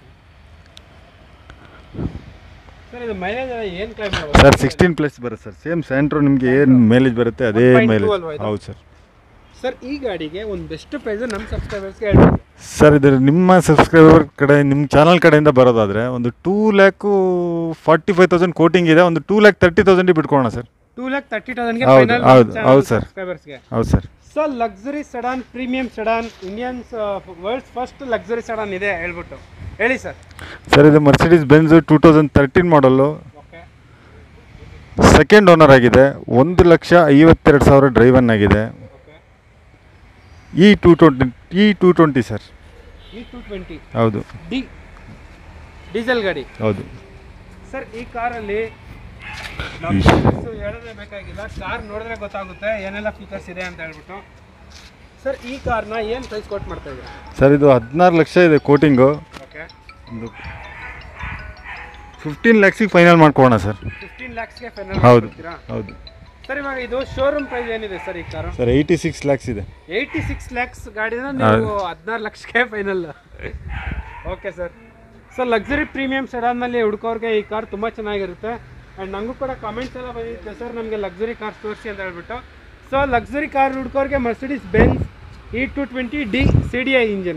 ಸರ್ ಇದು ಮೈಲೇಜ್ ಎಲ್ಲ ಏನು ಕ್ಲೈಮ್ ಮಾಡ್ಬೋದು ಸರ್ ಸಿಕ್ಸ್ಟೀನ್ ಪ್ಲಸ್ ಬರುತ್ತೆ ಸರ್ ಸೇಮ್ ಸ್ಯಾಂಟ್ರೋ ನಿಮಗೆ ಏನು ಮೈಲೇಜ್ ಬರುತ್ತೆ ಅದೇ 1.2 ಮೈಲೇಜ್ ಅಲ್ವಾ ಇದು? ಹೌದು ಸರ್ ಸರ್ ಈ ಗಾಡಿಗೆ ಒಂದು ಬೆಸ್ಟ್ ಪ್ರೈಸ್ ನಮ್ಮ ಸಬ್ಸ್ಕ್ರೈಬರ್ಸ್ಗೆ ಹೇಳ್ಬೋದು ಸರ್ ಇದು ನಿಮ್ಮ ಸಬ್ಸ್ಕ್ರೈಬರ್ ಕಡೆ ನಿಮ್ಮ ಚಾನಲ್ ಕಡೆಯಿಂದ ಬರೋದಾದರೆ ಒಂದು two lakh forty five thousand quoting ಇದೆ ಒಂದು ಟೂ ಲ್ಯಾಕ್ ತರ್ಟಿ ತೌಸಂಡಿಗೆ ಬಿಟ್ಕೊಳ್ಳೋಣ ಸರ್ ಟೂ ಲ್ಯಾಕ್ ತರ್ಟಿ ತೌಸಂಡ್ಗೆ ಹೌದು, ಫೈನಲ್ ಹೌದು, ಹೌದು ಸರ್. ಸಬ್ಸ್ಕ್ರೈಬರ್ಸ್ಗೆ ಹೌದು sir so luxury sedan premium sedan Indians world's first luxury sedan ಇದೆ ಹೇಳ್ಬಿಟ್ಟು ಹೇಳಿ ಸರ್ ಸರ್ ಇದು Mercedes Benz two thousand thirteen ಮಾಡಲು ಓಕೆ ಸೆಕೆಂಡ್ ಓನರ್ ಆಗಿದೆ ಒಂದು ಲಕ್ಷ ಐವತ್ತೆರಡು ಸಾವಿರ ಡ್ರೈವನ್ ಆಗಿದೆ okay E two twenty E two twenty sir E two twenty ಹೌದು ಡಿ ಡೀಸೆಲ್ ಗಾಡಿ ಹೌದು ಸರ್ ಈ ಕಾರಲ್ಲಿ ನಾವು features ಹೇಳೋದೇ ಬೇಕಾಗಿಲ್ಲ ಕಾರ್ ನೋಡಿದ್ರೆ ಗೊತ್ತಾಗುತ್ತೆ ಏನೆಲ್ಲ ಫೀಚರ್ಸ್ ಇದೆ ಅಂತ ಹೇಳ್ಬಿಟ್ಟು ಸರ್ ಈ ಕಾರ್ನ ಏನು ಪ್ರೈಸ್ ಕೊಟ್ಟು ಮಾಡ್ತಾ ಇದ್ದೀರಾ ಸರ್ ಇದು ಹದಿನಾರು ಲಕ್ಷ ಇದೆ ಕೋಟಿಂಗು ಓಕೆ ಒಂದು ಫಿಫ್ಟೀನ್ ಲ್ಯಾಕ್ಸಿಗೆ ಫೈನಲ್ ಮಾಡ್ಕೊಳ್ಳೋಣ ಸರ್ ಫಿಫ್ಟೀನ್ ಲ್ಯಾಕ್ಸ್ಗೆ ಫೈನಲ್ ಹೌದು ಮಾಡ್ತೀರಾ ಹೌದು ಸರ್ ಇವಾಗ ಇದು ಶೋರೂಮ್ ಪ್ರೈಸ್ ಏನಿದೆ ಸರ್ ಈ car sir eighty six lakhs ಇದೆ ಏಯ್ಟಿ ಸಿಕ್ಸ್ ಲ್ಯಾಕ್ಸ್ ಗಾಡಿನ ನೀವು ಹದಿನಾರು ಲಕ್ಷಕ್ಕೆ final okay sir sir luxury premium ಸೆಡಾನ್ನಲ್ಲಿ ಹುಡ್ಕೋರ್ಗೆ ಈ ಕಾರ್ ತುಂಬ ಚೆನ್ನಾಗಿರುತ್ತೆ ಆ್ಯಂಡ್ ನನಗೂ ಕೂಡ ಕಾಮೆಂಟ್ಸ್ ಎಲ್ಲ ಬಂದಿತ್ತು ಸರ್ ನಮಗೆ ಲಕ್ಸುರಿ ಕಾರ್ಸ್ ತೋರಿಸಿ ಅಂತ ಹೇಳ್ಬಿಟ್ಟು ಸೊ ಲಕ್ಸುರಿ ಕಾರ್ ಹುಡ್ಕೋರ್ಗೆ Mercedes Benz E two twenty D C D I engine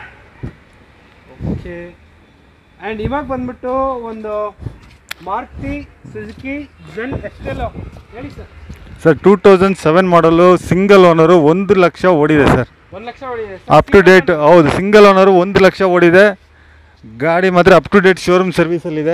okay and ಇವಾಗ ಬಂದ್ಬಿಟ್ಟು ಒಂದು ಮಾರುತಿ ಸುಜುಕಿ ಜನ್ ಎಸ್ಟೆಲೋ ಹೇಳಿ sir sir two thousand seven model single owner ಒಂದು ಲಕ್ಷ ಓಡಿದೆ ಸರ್ ಒಂದು ಲಕ್ಷ ಹೊಡಿದೆ ಅಪ್ ಟು ಡೇಟ್ ಹೌದು ಸಿಂಗಲ್ ಓನರು ಒಂದು ಲಕ್ಷ ಓಡಿದೆ ಗಾಡಿ ಮಾತ್ರ ಅಪ್ ಟು ಡೇಟ್ ಶೋರೂಮ್ ಸರ್ವಿಸಲ್ಲಿದೆ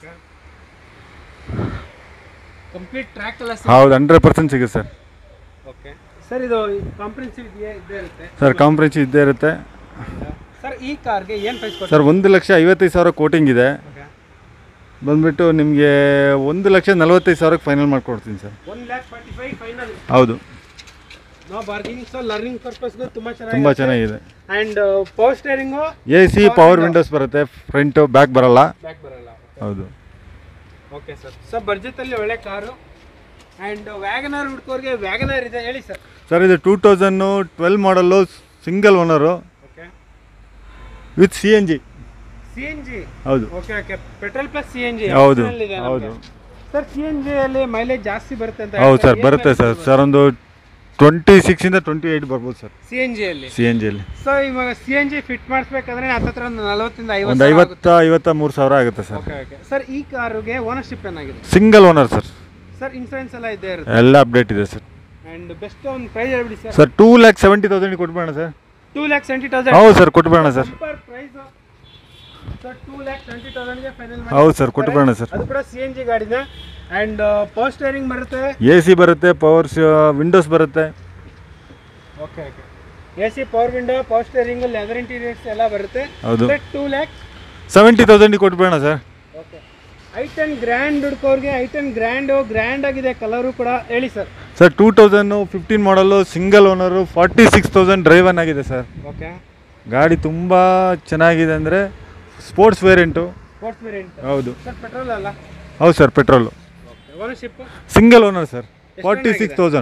ಕಂಪ್ಲೀಟ್ ಟ್ರ್ಯಾಕ್ ಎಲ್ಲ ಹೌದು ಹಂಡ್ರೆಡ್ ಪರ್ಸೆಂಟ್ ಸಿಗುತ್ತೆ ಸರ್ ಓಕೆ ಸರ್ ಇದು ಕಾಂಪ್ರೆನ್ಸಿವ್ ಇದೆಯಾ ಇದ್ದೇ ಇರುತ್ತೆ ಸರ್ ಕಾಂಪ್ರೆನ್ಸ್ ಇದ್ದೇ ಇರುತ್ತೆ ಸರ್ ಈ ಕಾರ್ಗೆ ಏನು ಪ್ರೈಸ್ ಕೊಡ್ತಾರೆ ಸರ್ ಒಂದು ಲಕ್ಷ ಐವತ್ತೈದು ಸಾವಿರ ಕೋಟಿಂಗ್ ಇದೆ ಬಂದ್ಬಿಟ್ಟು ನಿಮಗೆ ಒಂದು ಲಕ್ಷ ನಲ್ವತ್ತೈದು ಸಾವಿರಕ್ಕೆ ಫೈನಲ್ ಮಾಡ್ಕೊಡ್ತೀನಿ sir one lakh forty five final ಹೌದು ನೋ ಬಾರ್ಗಿಂಗ್ ಸೊ ಲರ್ನಿಂಗ್ ಪರ್ಪಸ್ಗೂ ತುಂಬ ತುಂಬ ಚೆನ್ನಾಗಿ ಚೆನ್ನಾಗಿದೆ and power steering A C power windows ಬರುತ್ತೆ ಫ್ರಂಟು ಬ್ಯಾಕ್ ಬರಲ್ಲ ಬ್ಯಾಕ್ ಬರಲ್ಲ ಹೌದು ಓಕೆ ಸರ್ ಸೊ ಬಡ್ಜೆಟಲ್ಲಿ ಒಳ್ಳೆ ಕಾರು ಆ್ಯಂಡ್ ವ್ಯಾಗನರ್ ಹುಡ್ಕೋರಿಗೆ ವ್ಯಾಗನರ್ ಇದೆ ಹೇಳಿ ಸರ್ ಸರ್ ಇದು two thousand twelve model single owner okay with C N G C N G ಹೌದು okay okay petrol plus C N G ಹೌದು ಹೌದು ಸರ್ ಸಿ ಎನ್ ಜಿಯಲ್ಲಿ ಮೈಲೇಜ್ ಜಾಸ್ತಿ ಬರುತ್ತೆ ಅಂತ ಹೌದು ಸರ್ ಬರುತ್ತೆ ಸರ್ ಸರ್ ಒಂದು ಟ್ವೆಂಟಿ ಸಿಕ್ಸಿಂದ ಟ್ವೆಂಟಿ ಏಯ್ಟ್ ಬರ್ಬೋದು ಸರ್ ಸಿ ಎನ್ ಜಿಯಲ್ಲಿ ಸಿ ಎನ್ ಜಿಯಲ್ಲಿ ಸೊ ಇವಾಗ ಸಿ ಎನ್ ಜಿ ಫಿಟ್ ಮಾಡಿಸ್ಬೇಕಾದ್ರೆ ಹತ್ತತ್ರ ಒಂದು ನಲವತ್ತಿಂದ ಒಂದು ಐವತ್ತು ಐವತ್ತ ಐವತ್ತ ಮೂರು ಸಾವಿರ ಆಗುತ್ತೆ ಸರ್ ಓಕೆ ಓಕೆ ಸರ್ ಈ ಕಾರುಗೆ ಓನರ್ಶಿಪ್ ಏನಾಗಿದೆ single owner sir sir insurance ಎಲ್ಲ ಇದ್ದೇ ಇರುತ್ತೆ ಎಲ್ಲ ಅಪ್ಡೇಟ್ ಇದೆ ಸರ್ ಆ್ಯಂಡ್ ಬೆಸ್ಟ್ ಒಂದು ಪ್ರೈಸ್ ಹೇಳ್ಬಿಡಿ sir sir two lakh seventy thousand ಕೊಟ್ಬೇಡ sir two lakh seventy thousand ಹೌದು ಸರ್ ಕೊಟ್ಬೇಡ sir super price sir two lakh seventy ತೌಸಂಡ್ಗೆ ಫೈನಲ್ ಹೌದು ಸರ್ ಕೊಟ್ಬೇಡ ಸರ್ ಅದು ಕೂಡ ಸಿ ಎನ್ ಜಿ ಗಾಡಿನ ಆ್ಯಂಡ್ ಪವರ್ ಸ್ಟೇರಿಂಗ್ ಬರುತ್ತೆ ಎ ಸಿ ಬರುತ್ತೆ ಪವರ್ ವಿಂಡೋಸ್ ಬರುತ್ತೆ okay okay A C power window power steering leather interiors ಎಲ್ಲ ಬರುತ್ತೆ ಹೌದು ಸರ್ ಟೂ ಲ್ಯಾಕ್ ಸೆವೆಂಟಿ ತೌಸಂಡಿಗೆ ಕೊಟ್ಬೇಡ ಸರ್ ಓಕೆ ಐಟನ್ ಗ್ರ್ಯಾಂಡ್ ಹುಡ್ಕೋರ್ಗೆ ಐಟನ್ ಗ್ರ್ಯಾಂಡು ಗ್ರ್ಯಾಂಡ್ ಆಗಿದೆ ಕಲರು ಕೂಡ ಹೇಳಿ sir sir two thousand fifteen model single owner forty six thousand driven ಆಗಿದೆ ಸರ್ ಓಕೆ ಗಾಡಿ ತುಂಬ ಚೆನ್ನಾಗಿದೆ ಅಂದರೆ ಸ್ಪೋರ್ಟ್ಸ್ ವೇರಿಯಂಟು ಸ್ಪೋರ್ಟ್ಸ್ ವೇರಿಯಂಟ್ ಹೌದು ಸರ್ ಪೆಟ್ರೋಲ್ ಅಲ್ಲ ಹೌದು sir petrol okay ownership single owner sir forty six thousand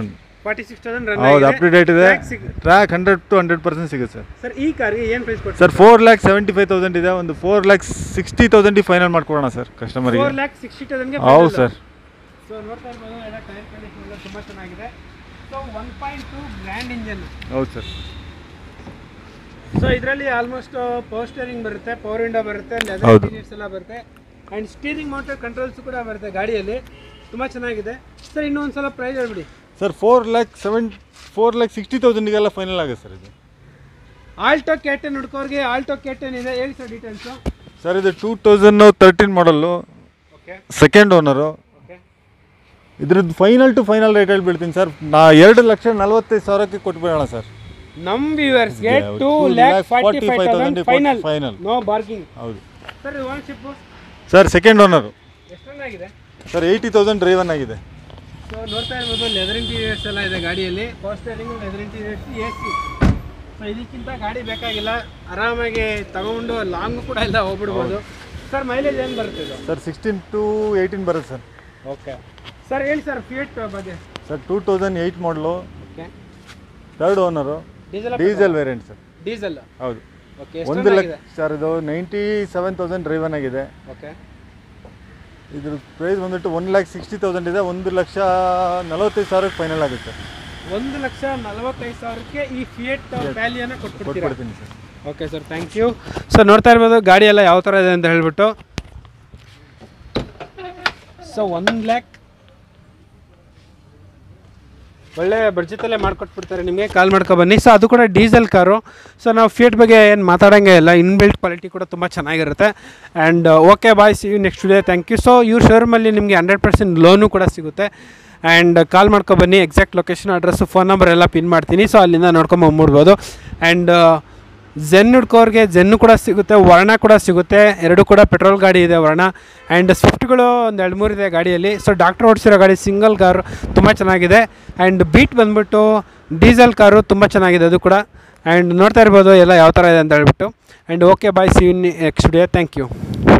forty six thousand run ಹೌದು up to date ಇದೆ ಸಿಗುತ್ತೆ track hundred to hundred percent ಸಿಗುತ್ತೆ ಸರ್ ಸರ್ ಈ ಕಾರ್ಗೆ ಏನು ಪ್ರೈಸ್ ಕೊಡ್ತೀವಿ sir four lakh seventy five thousand ಇದೆ ಒಂದು ಫೋರ್ ಲ್ಯಾಕ್ ಸಿಕ್ಸ್ಟಿ ತೌಸಂಡಿಗೆ ಫೈನಲ್ ಮಾಡ್ಕೊಡೋಣ ಸರ್ ಕಸ್ಟಮರಿಗೆ ಫೋರ್ ಲ್ಯಾಕ್ ಸಿಕ್ಸ್ಟಿ ತೌಸಂಡ್ಗೆ ಹೌದು ಸರ್ ಸೊ ನೋಡ್ತಾ ಇರ್ಬೋದು ಎಲ್ಲ ಟೈರ್ ಕಂಡೀಷನ್ ಎಲ್ಲ ತುಂಬ ಚೆನ್ನಾಗಿದೆ so one point two grand engine ಹೌದು ಸರ್ ಸೊ ಇದರಲ್ಲಿ ಆಲ್ಮೋಸ್ಟ್ ಪವರ್ ಸ್ಟೇರಿಂಗ್ ಬರುತ್ತೆ ಪವರ್ ವಿಂಡೋ ಬರುತ್ತೆ ಲೆದರ್ ಹೌದು. ಇಂಟೀರಿಯರ್ಸ್ ಎಲ್ಲ ಬರುತ್ತೆ ಆ್ಯಂಡ್ ಸ್ಟೀರಿಂಗ್ ಮೌಂಟೆಡ್ ಕಂಟ್ರೋಲ್ಸ್ ಕೂಡ ಬರುತ್ತೆ ಗಾಡಿಯಲ್ಲಿ ತುಂಬ ಚೆನ್ನಾಗಿದೆ ಸರ್ ಇನ್ನೂ ಒಂದು ಸಲ ಪ್ರೈಸ್ ಹೇಳ್ಬಿಡಿ sir four lakh seven four lakh sixty ತೌಸಂಡಿಗೆಲ್ಲ ಫೈನಲ್ ಆಗುತ್ತೆ ಸರ್ ಇದು ಆಲ್ಟೋ ಕೆಟೆನ್ ಹುಡ್ಕೋರಿಗೆ ಆಲ್ಟೋ ಕೆಟೆನ್ ಇದೆ ಹೇಳಿ ಸರ್ ಡೀಟೇಲ್ಸು ಸರ್ ಇದು two thousand thirteen model okay second owner okay ಇದ್ರದ್ದು ಫೈನಲ್ ಟು ಫೈನಲ್ ರೇಟ್ ಹೇಳ್ಬಿಡ್ತೀನಿ ಸರ್ ನಾ ಎರಡು ಲಕ್ಷ ನಲವತ್ತೈದು ಸಾವಿರಕ್ಕೆ ಕೊಟ್ಬಿಡೋಣ ಸರ್ ನಮ್ಮ ವ್ಯೂವರ್ಸ್ಗೆ Yeah, two two lakh lakh forty five 45,000 thousand final final. No bargaining ಹೌದು sir ownership sir second owner ಎಷ್ಟು ರನ್ ಆಗಿದೆ ಸರ್ ಏಯ್ಟಿ ತೌಸಂಡ್ ಡ್ರೈವನ್ ಆಗಿದೆ ಸೊ ನೋಡ್ತಾ ಇರ್ಬೋದು ಲೆದರ್ ಇಂಟೀರಿಯರ್ಸ್ ಎಲ್ಲ ಇದೆ ಗಾಡಿಯಲ್ಲಿ power steering leather interiors A C so ಇದಕ್ಕಿಂತ ಗಾಡಿ ಬೇಕಾಗಿಲ್ಲ ಆರಾಮಾಗಿ ತಗೊಂಡು ಲಾಂಗ್ ಕೂಡ ಎಲ್ಲ ಹೋಗ್ಬಿಡ್ಬೋದು ಸರ್ ಮೈಲೇಜ್ ಏನು ಬರುತ್ತೆ ಇದು ಸರ್ ಸಿಕ್ಸ್ಟೀನ್ ಟು ಏಯ್ಟೀನ್ ಬರುತ್ತೆ ಸರ್ ಓಕೆ ಸರ್ ಹೇಳಿ ಸರ್ ಫಿಯಟ್ ಬಗ್ಗೆ sir two thousand eight model okay third owner diesel diesel variant sir diesel ಹೌದು ಓಕೆ ಒಂದು ಲಕ್ಷ ಸರ್ ಇದು ನೈಂಟಿ ಸೆವೆನ್ ತೌಸಂಡ್ ಡ್ರೈವನ್ ಆಗಿದೆ ಓಕೆ ಇದ್ರ ಪ್ರೈಸ್ ಬಂದ್ಬಿಟ್ಟು ಒನ್ ಲ್ಯಾಕ್ ಸಿಕ್ಸ್ಟಿ ತೌಸಂಡ್ ಇದೆ ಒಂದು ಲಕ್ಷ ನಲವತ್ತೈದು ಸಾವಿರಕ್ಕೆ ಫೈನಲ್ ಆಗುತ್ತೆ ಒಂದು ಲಕ್ಷ ನಲವತ್ತೈದು ಸಾವಿರಕ್ಕೆ ಈ ಫಿಯಟ್ ವ್ಯಾಲ್ಯೂನ ಕೊಟ್ಬಿಡ್ತೀರಾ ಕೊಟ್ಬಿಡ್ತೀನಿ sir okay sir thank you sir ನೋಡ್ತಾ ಇರ್ಬೋದು ಗಾಡಿ ಎಲ್ಲ ಯಾವ ಥರ ಇದೆ ಅಂತ ಹೇಳ್ಬಿಟ್ಟು ಸೊ ಒನ್ ಲ್ಯಾಕ್ ಒಳ್ಳೆ ಬಡ್ಜೆಟಲ್ಲೇ ಮಾಡ್ಕೊಟ್ಬಿಡ್ತಾರೆ ನಿಮಗೆ ಕಾಲ್ ಮಾಡ್ಕೊ ಬನ್ನಿ ಸೊ ಅದು ಕೂಡ ಡೀಸೆಲ್ ಕಾರು ಸೊ ನಾವು ಫಿಯಟ್ ಬಗ್ಗೆ ಏನು ಮಾತಾಡೋಂಗೆ ಇಲ್ಲ ಇನ್ಬಿಲ್ಟ್ ಕ್ವಾಲಿಟಿ ಕೂಡ ತುಂಬ ಚೆನ್ನಾಗಿರುತ್ತೆ and okay bye see you next day thank you so ಇವ್ರ ಶೋರೂಮಲ್ಲಿ ನಿಮಗೆ ಹಂಡ್ರೆಡ್ ಪರ್ಸೆಂಟ್ ಲೋನು ಕೂಡ ಸಿಗುತ್ತೆ ಆ್ಯಂಡ್ ಕಾಲ್ ಮಾಡ್ಕೊ ಬನ್ನಿ exact location address phone number ಎಲ್ಲ ಪಿನ್ ಮಾಡ್ತೀನಿ ಸೊ ಅಲ್ಲಿಂದ ನೋಡ್ಕೊಂಬಂದ್ಬಿಡ್ಬೋದು ಆ್ಯಂಡ್ ಜೆನ್ ಹುಡ್ಕೋರಿಗೆ ಜೆನ್ನು ಕೂಡ ಸಿಗುತ್ತೆ ವರ್ಣ ಕೂಡ ಸಿಗುತ್ತೆ ಎರಡು ಕೂಡ ಪೆಟ್ರೋಲ್ ಗಾಡಿ ಇದೆ ವರ್ಣ ಆ್ಯಂಡ್ ಸ್ವಿಫ್ಟ್ಗಳು ಒಂದು ಎರಡು ಮೂರು ಇದೆ ಗಾಡಿಯಲ್ಲಿ ಸೊ ಡಾಕ್ಟ್ರ್ ಓಡಿಸಿರೋ ಗಾಡಿ ಸಿಂಗಲ್ ಕಾರು ತುಂಬ ಚೆನ್ನಾಗಿದೆ ಆ್ಯಂಡ್ ಬೀಟ್ ಬಂದ್ಬಿಟ್ಟು ಡೀಸೆಲ್ ಕಾರು ತುಂಬ ಚೆನ್ನಾಗಿದೆ ಅದು ಕೂಡ ಆ್ಯಂಡ್ ನೋಡ್ತಾ ಇರ್ಬೋದು ಎಲ್ಲ ಯಾವ ಥರ ಇದೆ ಅಂತ ಹೇಳ್ಬಿಟ್ಟು and okay bye see next day thank you